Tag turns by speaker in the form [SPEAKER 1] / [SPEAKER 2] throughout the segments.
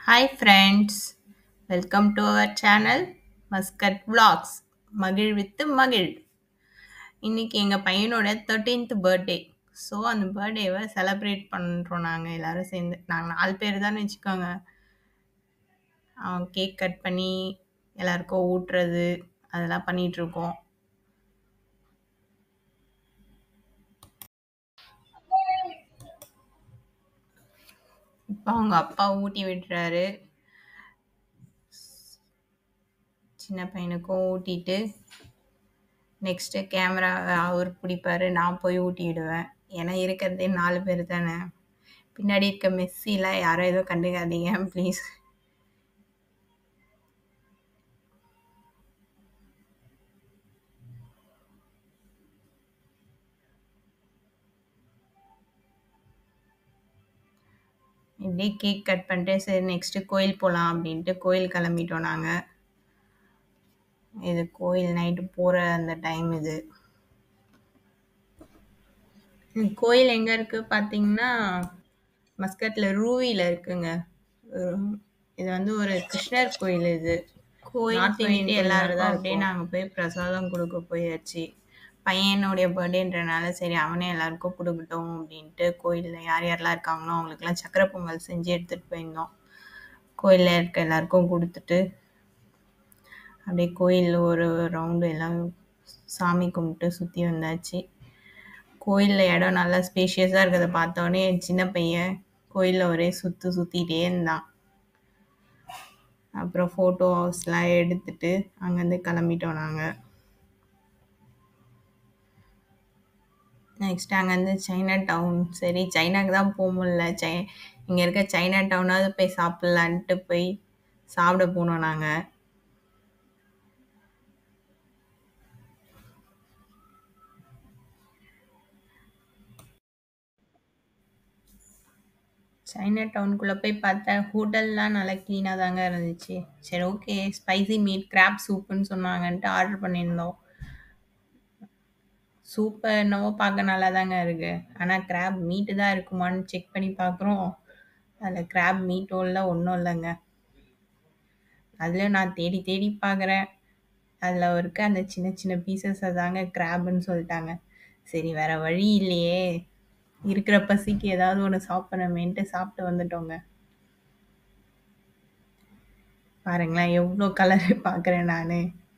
[SPEAKER 1] Hi friends, welcome to our channel Muscat Vlogs மகிழ் with மகிழ் இன்னைக்கு எங்கள் பையனோட தேர்ட்டீன்த் பர்த்டே ஸோ அந்த பர்த்டேவை செலிப்ரேட் பண்ணுறோம் நாங்கள் எல்லாரும் சேர்ந்து நாங்கள் நாலு பேர் தான் வச்சுக்கோங்க அவன் கேக் கட் பண்ணி எல்லாருக்கும் ஊட்டுறது அதெல்லாம் பண்ணிட்டு இருக்கோம் இப்போ அவங்க அப்பா ஊட்டி விட்டுறாரு சின்ன பையனுக்கும் ஊட்டிட்டு நெக்ஸ்ட்டு கேமரா அவர் பிடிப்பாரு நான் போய் ஊட்டிடுவேன் ஏன்னா இருக்கிறதே நாலு பேர் தானே பின்னாடி இருக்க மெஸ்ஸிலாம் யாரும் எதுவும் கண்டுக்காதீங்க ப்ளீஸ் இப்படியே கேக் கட் பண்ணிட்டு சரி நெக்ஸ்ட்டு கோயில் போகலாம் அப்படின்ட்டு கோயில் கிளம்பிட்டோம் நாங்கள் இது கோயில் நைட்டு போகிற அந்த டைம் இது இந்த கோயில் எங்கே இருக்குது பார்த்தீங்கன்னா மஸ்கட்டில் ரூவியில் இருக்குங்க உம், இது வந்து ஒரு கிருஷ்ணர் கோயில் இது கோயில் போயிட்டு எல்லாரும் தான் அப்படியே நாங்கள் போய் பிரசாதம் கொடுக்க போயாச்சு பையனுடைய பர்த்டேன்றனால சரி அவனே எல்லாருக்கும் கொடுக்கட்டும் அப்படின்ட்டு கோயிலில் யார் யாரெல்லாம் இருக்காங்களோ அவங்களுக்குலாம் சக்கரை பொங்கல் செஞ்சு எடுத்துகிட்டு போயிருந்தோம் கோயிலில் இருக்க எல்லாருக்கும் கொடுத்துட்டு அப்படியே கோயில் ஒரு ரவுண்டு எல்லாம் சாமி கும்பிட்டு சுற்றி வந்தாச்சு கோயிலில் இடம் நல்லா ஸ்பேஷியஸாக இருக்கிறத பார்த்தோன்னே என் சின்ன பையன் கோயிலில் ஒரே சுற்று சுற்றிட்டே இருந்தான் அப்புறம் ஃபோட்டோஸ்லாம் எடுத்துட்டு அங்கேருந்து கிளம்பிட்டோம் நாங்கள் நெக்ஸ்ட் அங்கேருந்து சைனா டவுன் சரி சைனாக்கு தான் போக முடியல சை இங்கே இருக்க சைனா டவுனாவது போய் சாப்பிட்லான்ட்டு போய் சாப்பிட போனோம் நாங்கள் சைனா டவுனுக்குள்ளே போய் பார்த்தா ஹோட்டல்லாம் நல்லா க்ளீனாக தாங்க இருந்துச்சு சரி ஓகே ஸ்பைசி மீட் கிராப் சூப்புன்னு சொன்னாங்கன்ட்டு ஆர்டர் பண்ணியிருந்தோம் சூப்பு என்னவோ பார்க்க நல்லா தாங்க இருக்கு ஆனால் கிராப் மீட்டு தான் இருக்குமான்னு செக் பண்ணி பார்க்குறோம் அதில் கிராப் மீட்டும் இல்லை ஒன்றும் இல்லைங்க அதில் நான் தேடி தேடி பார்க்குறேன் அதில் இருக்க அந்த சின்ன சின்ன பீசஸை தாங்க கிராப்னு சொல்லிட்டாங்க சரி வேற வழி இல்லையே இருக்கிற பசிக்கு ஏதாவது ஒன்று சாப்பிடணுமேன்ட்டு சாப்பிட்டு வந்துட்டோங்க பாருங்களேன் எவ்வளோ கலர் பார்க்குறேன் நான்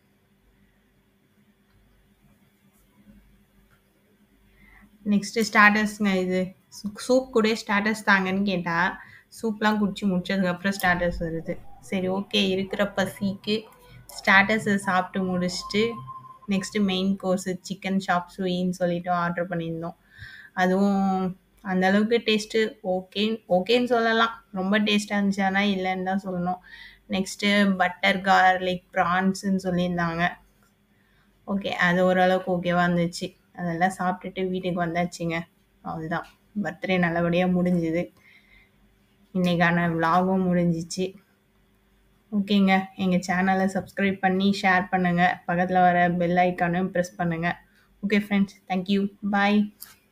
[SPEAKER 1] நெக்ஸ்ட்டு ஸ்டார்டர்ஸ்ங்க இது சூப் கூட ஸ்டார்டர்ஸ் தாங்கன்னு கேட்டால் சூப்லாம் குடிச்சு முடிச்சதுக்கப்புறம் ஸ்டார்டர்ஸ் வருது சரி ஓகே இருக்கிற பசிக்கு ஸ்டார்டர்ஸை சாப்பிட்டு முடிச்சுட்டு next main course chicken chop சுயின்னு சொல்லிட்டு ஆர்டர் பண்ணியிருந்தோம் அதுவும் அந்த அளவுக்கு டேஸ்ட்டு ஓகே ஓகேன்னு சொல்லலாம் ரொம்ப டேஸ்ட்டாக இருந்துச்சு ஆனால் இல்லைன்னு தான் சொல்லணும் நெக்ஸ்ட்டு பட்டர் கார்லிக் ப்ரான்ஸுன்னு சொல்லியிருந்தாங்க ஓகே அது ஓரளவுக்கு ஓகேவா இருந்துச்சு அதெல்லாம் சாப்பிட்டுட்டு வீட்டுக்கு வந்தாச்சுங்க அவ்வளோதான் பர்த்டே நல்லபடியாக முடிஞ்சுது இன்னைக்கான விலாகும் முடிஞ்சிச்சு ஓகேங்க எங்கள் சேனலை சப்ஸ்கிரைப் பண்ணி ஷேர் பண்ணுங்கள் பக்கத்தில் வர பெல் ஐக்கானையும் ப்ரெஸ் பண்ணுங்கள் ஓகே ஃப்ரெண்ட்ஸ் தேங்க்யூ பாய்